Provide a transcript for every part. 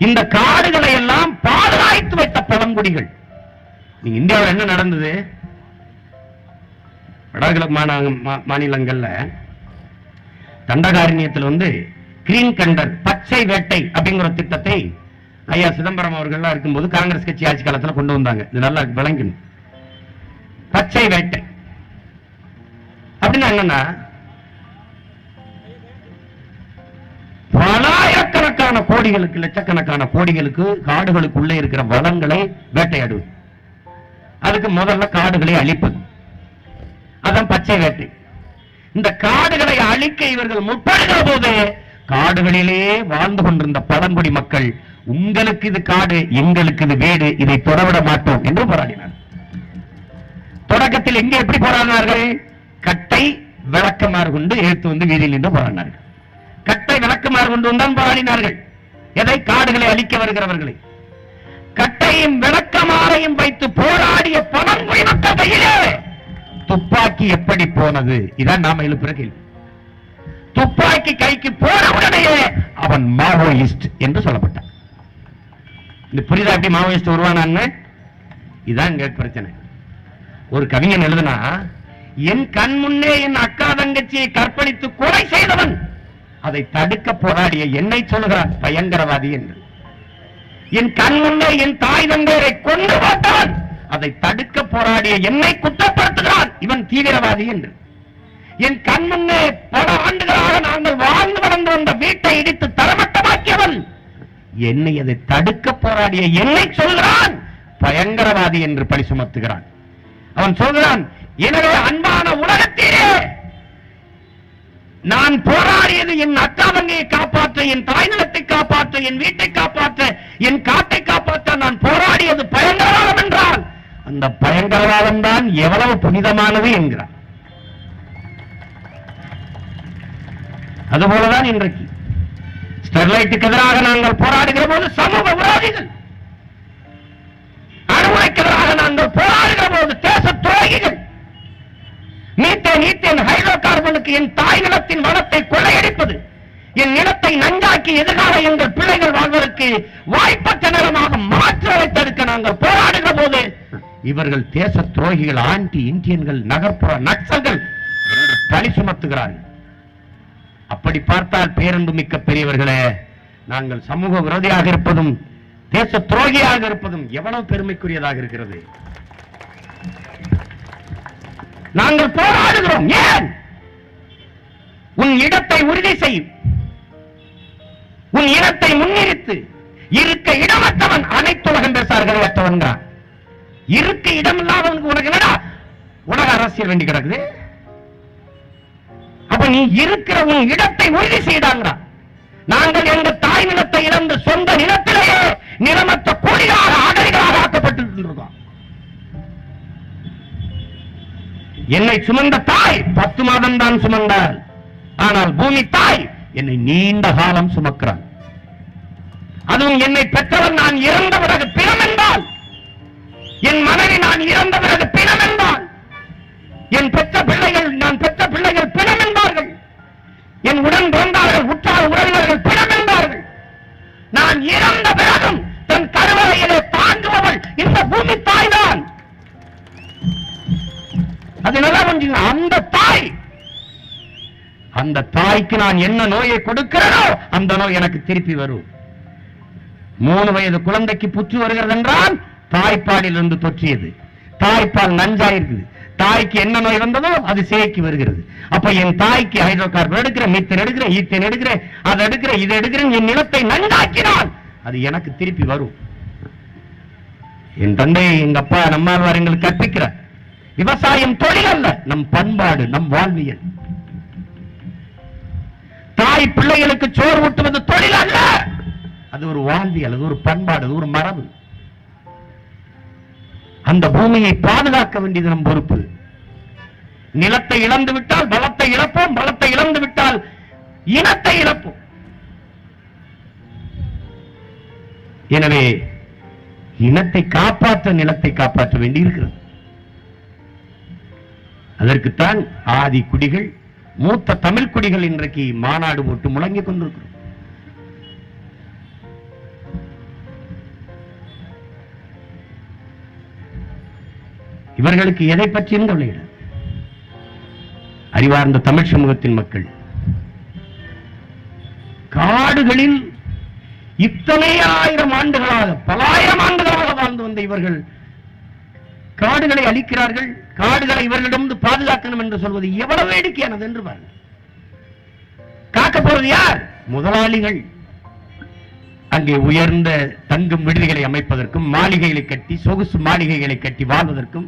இந்த காடுகளை எல்லாம் பாதுகாத்து வைத்த பழங்குடிகள் நீங்க இந்தியாவில் என்ன நடந்தது வடகிழக்கு மாநா- மா- மாநிலங்கள்ல தண்டகாரண்யத்தில் வந்து கிரீன் கண்டர் பச்சை வேட்டை அப்படிங்கிற திட்டத்தை ஐயா சிதம்பரம் அவர்கள்லாம் இருக்கும்போது காங்கிரஸ் கட்சி ஆட்சி காலத்துல கொண்டு வந்தாங்க இது நல்லா விளங்கணும் பச்சை வேட்டை அப்படின்னா என்னன்னா பலாயிரக்கணக்கான கோடிகளுக்கு லட்சக்கணக்கான கோடிகளுக்கு காடுகளுக்குள்ளே இருக்கிற வளங்களை வேட்டையாடுவது அதுக்கு முதல்ல காடுகளை அழிப்பது அதான் பச்சை வேட்டை இந்த காடுகளை அழிக்க இவர்கள் முற்படுகிற போது காடுகளிலே வாழ்ந்து கொண்டிருந்த பழங்குடி மக்கள் உங்களுக்கு இது காடு எங்களுக்கு இது வீடு இதை தொடவிட மாட்டோம் என்று போராடினார் தொடக்கத்தில் எங்கே எப்படி போராடினார்கள் கட்டை விளக்கமாறு கொண்டு எடுத்து வந்து வீதியில் நின்று போராடினார்கள் கட்டை விளக்கமாறு கொண்டு வந்தான் போராடினார்கள் எதை காடுகளை அழிக்க வருகிறவர்களை கட்டையும் விளக்கமாறையும் வைத்து போராடிய பழங்குடி மக்கள் கையிலே துப்பாக்கி எப்படி போனது இதான் நாம எழுப்புற கேள்வி துப்பாக்கி கைக்கு போன உடனேயே அவன் மாவோயிஸ்ட் என்று சொல்லப்பட்டான் இந்த புரியுதா எப்படி மாவோயிஸ்ட் உருவானான்னு இதான் இங்க பிரச்சனை ஒரு கவிஞன் எழுதுனா என் கண் முன்னே என் அக்கா தங்கச்சியை கற்பழித்து கொலை செய்தவன் அதை தடுக்க போராடிய என்னை சொல்கிறான் பயங்கரவாதி என்று என் கண் முன்னே என் தாய் தந்தையரை கொண்டு போட்டவன் அதை தடுக்க போராடிய என்னை குற்றப்படுத்துகிறான் இவன் தீவிரவாதி என்று என் கண் முன்னே பல ஆண்டுகளாக நாங்கள் வாழ்ந்து வளர்ந்து வந்த வீட்டை இடித்து தரமட்டமாக்கியவன் என்னை அதை தடுக்க போராடிய என்னை சொல்கிறான் பயங்கரவாதி என்று பழி சுமத்துகிறான் அவன் சொல்கிறான் எனவே அன்பான உலகத்திலே நான் போராடியது என் அக்கா தங்கையை காப்பாற்ற என் தாய் நிலத்தை காப்பாற்ற என் வீட்டை காப்பாற்ற என் காட்டை காப்பாற்ற நான் போராடியது பயங்கரவாதம் என்றால் அந்த பயங்கரவாதம் தான் எவ்வளவு புனிதமானது என்கிறார் அதுபோலதான் இன்றைக்கு ஸ்டெர்லைட்டுக்கு எதிராக நாங்கள் போராடுகிற போது சமூக விரோதிகள் அணுகுலைக்கு எதிராக நாங்கள் போராடுகிற போது தேச துரோகிகள் மீத்தேன் ஈத்தேன் ஹைட்ரோ கார்பனுக்கு என் தாய் நிலத்தின் வளத்தை கொள்ளையடிப்பது என் நிலத்தை நஞ்சாக்கி எதிர்கால எங்கள் பிள்ளைகள் வாழ்வதற்கு வாய்ப்பற்ற நிலமாக மாற்றுவதை தடுக்க நாங்கள் போராடுகிற போது இவர்கள் தேச துரோகிகள் ஆன்டி இந்தியன்கள் நகர்ப்புற நக்சல்கள் என்று பழி சுமத்துகிறார்கள் அப்படி பார்த்தால் பேரன்பு மிக்க பெரியவர்களே நாங்கள் சமூக விரோதியாக இருப்பதும் தேச துரோகியாக இருப்பதும் எவ்வளவு பெருமைக்குரியதாக இருக்கிறது நாங்கள் போராடுகிறோம் ஏன் உன் இடத்தை உறுதி செய் உன் இனத்தை முன்னிறுத்து இருக்க இடமற்றவன் அனைத்துலகம் பேசார்கள் அற்றவன்கிறான் இருக்க இடம் இல்லாதவனுக்கு உனக்கு என்னடா உலக அரசியல் வேண்டி கிடக்குது அப்ப நீ இருக்கிற உன் இடத்தை உறுதி செய்தாங்கிறான் நாங்கள் எங்க தாய் நிலத்தை இழந்து சொந்த நிலத்திலேயே நிலமற்ற கோடிகளாக அகதிகளாக ஆக்கப்பட்டு இருக்கோம் என்னை சுமந்த தாய் பத்து மாதம் தான் சுமந்தாள் ஆனால் பூமி தாய் என்னை நீண்ட காலம் சுமக்கிறான் அதுவும் என்னை பெற்றவன் நான் இறந்த பிறகு பிணம் என்றால் என் மனைவி நான் இறந்த பிறகு பிணம் என்றால் என் பெற்ற பிள்ளைகள் நான் பெற்ற பிள்ளைகள் பிணம் என்பார்கள் என் உடன் பிறந்தார்கள் உற்றார் உறவினர்கள் பிணம் என்பார்கள் நான் இறந்த பிறகும் தன் கருவறையிலே தாங்குபவள் இந்த பூமி தாய்தான் அது நல்லா புரிஞ்சுங்க. அந்த தாய் அந்த தாய்க்கு நான் என்ன நோயை கொடுக்கிறேனோ அந்த நோய் எனக்கு திருப்பி வரும் மூணு வயது குழந்தைக்கு புற்று வருகிறது என்றால் தாய்ப்பாலில் இருந்து தொற்றியது தாய்ப்பால் நஞ்சா இருக்குது தாய்க்கு என்ன நோய் வந்ததோ அது சேய்க்கு வருகிறது அப்ப என் தாய்க்கு ஹைட்ரோ கார்பன் எடுக்கிறேன் மீத்தன் எடுக்கிறேன் ஈத்தன் எடுக்கிறேன் அதை எடுக்கிறேன் இதை எடுக்கிறேன் என் நிலத்தை நஞ்சாக்கினால் அது எனக்கு திருப்பி வரும் என் தந்தை எங்க அப்பா நம்மாழ்வார் எங்களுக்கு கற்பிக்கிறார் விவசாயம் தொழில் அல்ல நம் பண்பாடு நம் வாழ்வியல் தாய் பிள்ளைகளுக்கு சோறு ஊட்டுவது தொழில் அல்ல அது ஒரு வாழ்வியல் அது ஒரு பண்பாடு அது ஒரு மரபு அந்த பூமியை பாதுகாக்க வேண்டியது நம் பொறுப்பு நிலத்தை இழந்து விட்டால் பலத்தை இழப்போம் பலத்தை இழந்து விட்டால் இனத்தை இழப்போம் எனவே இனத்தை காப்பாற்ற நிலத்தை காப்பாற்ற வேண்டியிருக்கிறது அதற்குத்தான் ஆதி குடிகள் மூத்த தமிழ் குடிகள் இன்றைக்கு மாநாடு போட்டு முழங்கிக் கொண்டிருக்கிறோம் இவர்களுக்கு எதை பற்றியும் கவலை இல்லை அறிவார்ந்த தமிழ் சமூகத்தின் மக்கள் காடுகளில் இத்தனை ஆயிரம் ஆண்டுகளாக பலாயிரம் ஆண்டுகளாக வாழ்ந்து வந்த இவர்கள் காடுகளை அழிக்கிறார்கள் காடுகளை இவர்களிடமிருந்து பாதுகாக்கணும் என்று சொல்வது எவ்வளவு வேடிக்கையானது என்று பாருங்கள் காக்க போவது யார் முதலாளிகள் அங்கே உயர்ந்த தங்கும் விடுதிகளை அமைப்பதற்கும் மாளிகைகளை கட்டி சொகுசு மாளிகைகளை கட்டி வாழ்வதற்கும்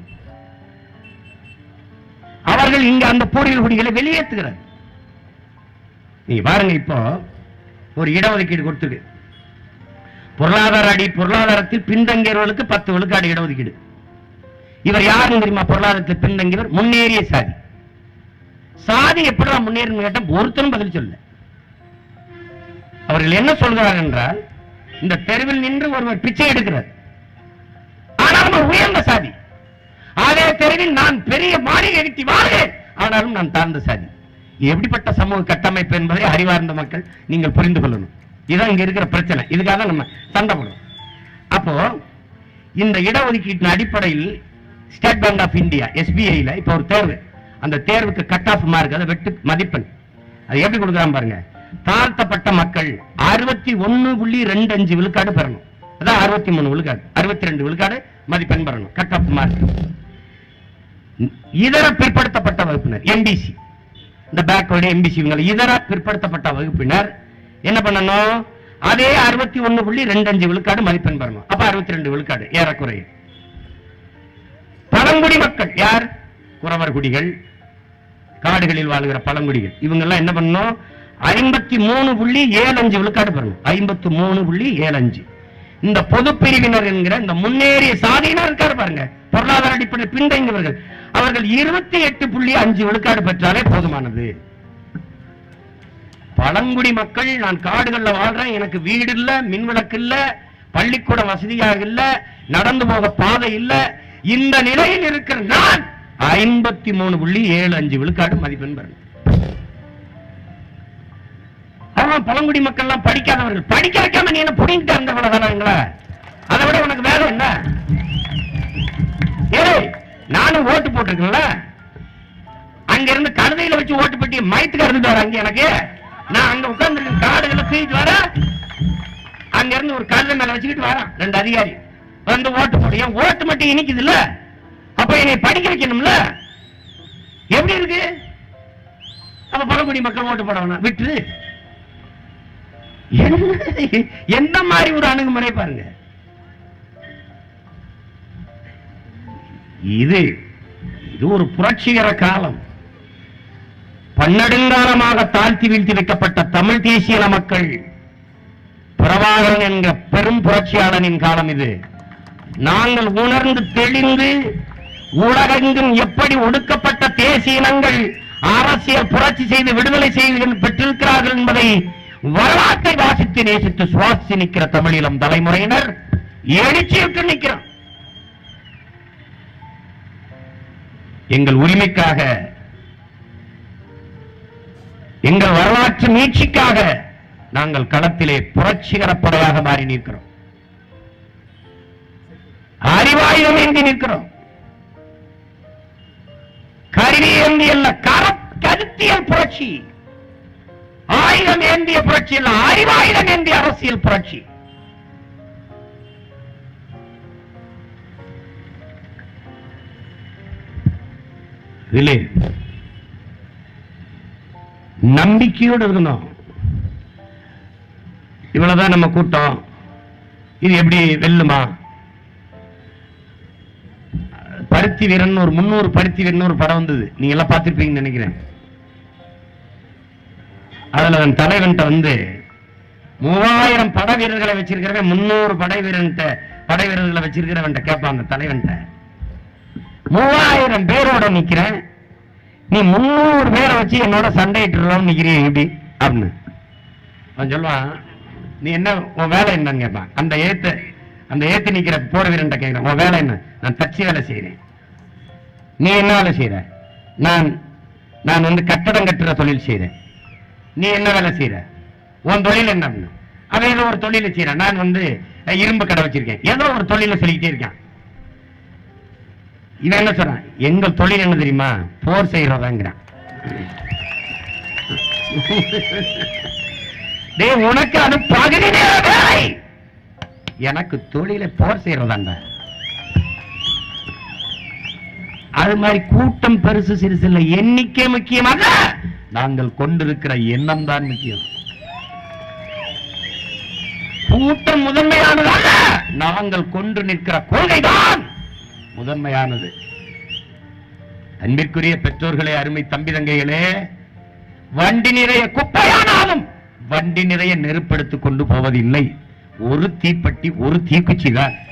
அவர்கள் இங்க அந்த பூர்வீக குடிகளை வெளியேற்றுகிறார் நீ பாருங்க இப்போ ஒரு இடஒதுக்கீடு கொடுத்துருக்கு பொருளாதார அடி பொருளாதாரத்தில் பின்தங்கியவர்களுக்கு பத்து விழுக்காடு இடஒதுக்கீடு இவர் யாருன்னு தெரியுமா பொருளாதாரத்தில் பின்தங்கியவர் முன்னேறிய சாதி சாதி எப்படிதான் முன்னேறும் கேட்டா ஒருத்தரும் பதில் சொல்ல அவர்கள் என்ன சொல்கிறார்கள் என்றால் இந்த தெருவில் நின்று ஒருவர் பிச்சை எடுக்கிறார் ஆனாலும் அவர் உயர்ந்த சாதி அதே தெருவில் நான் பெரிய மாளிகை கட்டி வாழ்கிறேன் ஆனாலும் நான் தாழ்ந்த சாதி இது எப்படிப்பட்ட சமூக கட்டமைப்பு என்பதை அறிவார்ந்த மக்கள் நீங்கள் புரிந்து கொள்ளணும் இதுதான் இங்க இருக்கிற பிரச்சனை இதுக்காக தான் நம்ம சண்டை போடுறோம் அப்போ இந்த இடஒதுக்கீட்டின் அடிப்படையில் ஸ்டேட் பேங்க் ஆஃப் இந்தியா எஸ்பிஐல இப்போ ஒரு தேர்வு அந்த தேர்வுக்கு கட் ஆஃப் மார்க் அதை வெட்டு மதிப்பெண் அது எப்படி கொடுக்குறான் பாருங்க தாழ்த்தப்பட்ட மக்கள் அறுபத்தி ஒன்னு புள்ளி ரெண்டு அஞ்சு விழுக்காடு பெறணும் அதான் அறுபத்தி மூணு விழுக்காடு அறுபத்தி ரெண்டு விழுக்காடு மதிப்பெண் பெறணும் கட் ஆஃப் மார்க் இதர பிற்படுத்தப்பட்ட வகுப்பினர் எம்பிசி இந்த பேக்வர்டு எம்பிசி இவங்க இதர பிற்படுத்தப்பட்ட வகுப்பினர் என்ன பண்ணணும் அதே அறுபத்தி ஒன்னு புள்ளி ரெண்டு அஞ்சு விழுக்காடு மதிப்பெண் பெறணும் அப்ப அறுபத்தி ரெண்டு விழுக்காடு ஏறக்குறைய பழங்குடி மக்கள் யார் குறவர் குடிகள் காடுகளில் வாழுகிற பழங்குடிகள் இவங்க எல்லாம் என்ன பண்ணணும் ஐம்பத்தி மூணு புள்ளி ஏழு அஞ்சு விழுக்காடு பெறணும் ஐம்பத்தி மூணு புள்ளி ஏழு அஞ்சு இந்த பொது பிரிவினர் என்கிற இந்த முன்னேறிய சாதியினர் இருக்காரு பாருங்க பொருளாதார அடிப்படை பின்தங்கியவர்கள் அவர்கள் இருபத்தி எட்டு புள்ளி அஞ்சு விழுக்காடு பெற்றாலே போதுமானது பழங்குடி மக்கள் நான் காடுகள்ல வாழ்றேன் எனக்கு வீடு இல்ல மின்விளக்கு இல்ல பள்ளிக்கூட வசதியாக இல்ல நடந்து போக பாதை இல்ல இந்த நிலையில் இருக்கிற நான் ஐம்பத்தி மூணு புள்ளி ஏழு அஞ்சு விழுக்காடு மதிப்பெண் பெறணும் ஆமா பழங்குடி மக்கள் எல்லாம் படிக்காதவர்கள் படிக்க வைக்காம நீ என்ன புடிங்கிட்டு இருந்தவங்களா அதை விட உனக்கு வேலை என்ன ஏய் நானும் ஓட்டு போட்டிருக்கேன்ல அங்க இருந்து கழுதையில வச்சு ஓட்டு பெட்டி மயத்துக்கு இருந்துட்டு வர அங்க எனக்கு நான் அங்க உட்கார்ந்து காடுகளை தூக்கிட்டு வர அங்க இருந்து ஒரு கழுதை மேல வச்சுக்கிட்டு வரேன் ரெண்டு அதிகாரி வந்து ஓட்டு போடு என் ஓட்டு மட்டும் இனிக்குது இல்ல அப்ப என்னை படிக்க வைக்கணும்ல எப்படி இருக்கு அப்ப பழங்குடி மக்கள் ஓட்டு போட வேணாம் விட்டு என்ன என்ன மாதிரி ஒரு அணுகுமுறை பாருங்க இது இது ஒரு புரட்சிகர காலம் பன்னெடுங்காலமாக தாழ்த்தி வீழ்த்தி வைக்கப்பட்ட தமிழ் தேசிய மக்கள் பிரபாகரன் என்கிற பெரும் புரட்சியாளனின் காலம் இது நாங்கள் உணர்ந்து தெளிந்து உலகெங்கும் எப்படி ஒடுக்கப்பட்ட தேசிய இனங்கள் அரசியல் புரட்சி செய்து விடுதலை செய்து பெற்றிருக்கிறார்கள் என்பதை வரலாற்றை வாசித்து நேசித்து சுவாசித்து நிற்கிற தமிழீழம் தலைமுறையினர் எழுச்சியுற்று நிற்கிறோம் எங்கள் உரிமைக்காக எங்கள் வரலாற்று மீட்சிக்காக நாங்கள் களத்திலே புரட்சிகர படையாக மாறி நிற்கிறோம் அறிவாயுதம் ஏந்தி நிற்கிறோம் கருவி ஏந்தி அல்ல கர கருத்தியல் புரட்சி ஆயுதம் ஏந்திய புரட்சி அல்ல அறிவாயுதம் ஏந்திய அரசியல் புரட்சி இதிலே நம்பிக்கையோடு இருக்கணும் இவ்வளவுதான் நம்ம கூட்டம் இது எப்படி வெல்லுமா பருத்தி வீரன் ஒரு முன்னூறு பருத்தி வீரன் ஒரு படம் வந்தது நீங்க எல்லாம் பார்த்திருப்பீங்கன்னு நினைக்கிறேன் அதுல அவன் தலைவன்ட்ட வந்து மூவாயிரம் படை வீரர்களை வச்சிருக்கிறவன் முன்னூறு படை வீரன்ட்ட படை வீரர்களை வச்சிருக்கிறவன்ட்ட கேட்பான் அந்த தலைவன்ட்ட மூவாயிரம் பேரோட நிக்கிறேன் நீ முன்னூறு பேரை வச்சு என்னோட சண்டையிட்டுலாம் நிக்கிறிய எப்படி அப்படின்னு அவன் சொல்லுவான் நீ என்ன உன் வேலை என்னன்னு கேட்பான் அந்த ஏத்த அந்த ஏத்து நிக்கிற போர் வீரன்ட்ட கேட்கிறேன் உன் வேலை என்ன நான் தச்சு வேலை செய்யறேன் நீ என்ன வேலை செய்யற நான் நான் வந்து கட்டடம் கட்டுற தொழில் செய்யறேன் நீ என்ன வேலை செய்யற உன் தொழில் என்ன அப்படின்னு? அவன் ஏதோ ஒரு தொழிலை செய்யறான் நான் வந்து அஹ், இரும்பு கடை வச்சிருக்கேன் ஏதோ ஒரு தொழிலை சொல்லிக்கிட்டே இருக்கான் இவன் என்ன சொல்றான் எங்கள் தொழில் என்ன தெரியுமா போர் செய்யறதாங்கிறான் டேய் உனக்கு அது பகுதி நேர வேலை எனக்கு தொழிலை போர் செய்யறதாண்டா அது மாதிரி கூட்டம் பெருசு சிறுசு இல்லை எண்ணிக்கை முக்கியமாக நாங்கள் கொண்டிருக்கிற எண்ணம் தான் முக்கியம் கூட்டம் முதன்மையானதல்ல நாங்கள் கொண்டு நிற்கிற கொள்கைதான் முதன்மையானது அன்பிற்குரிய பெற்றோர்களே அருமை தம்பி தங்கைகளே வண்டி நிறைய குப்பையானாலும் வண்டி நிறைய நெருப்பெடுத்துக் கொண்டு போவதில்லை ஒரு தீப்பெட்டி ஒரு தீக்குச்சி தான்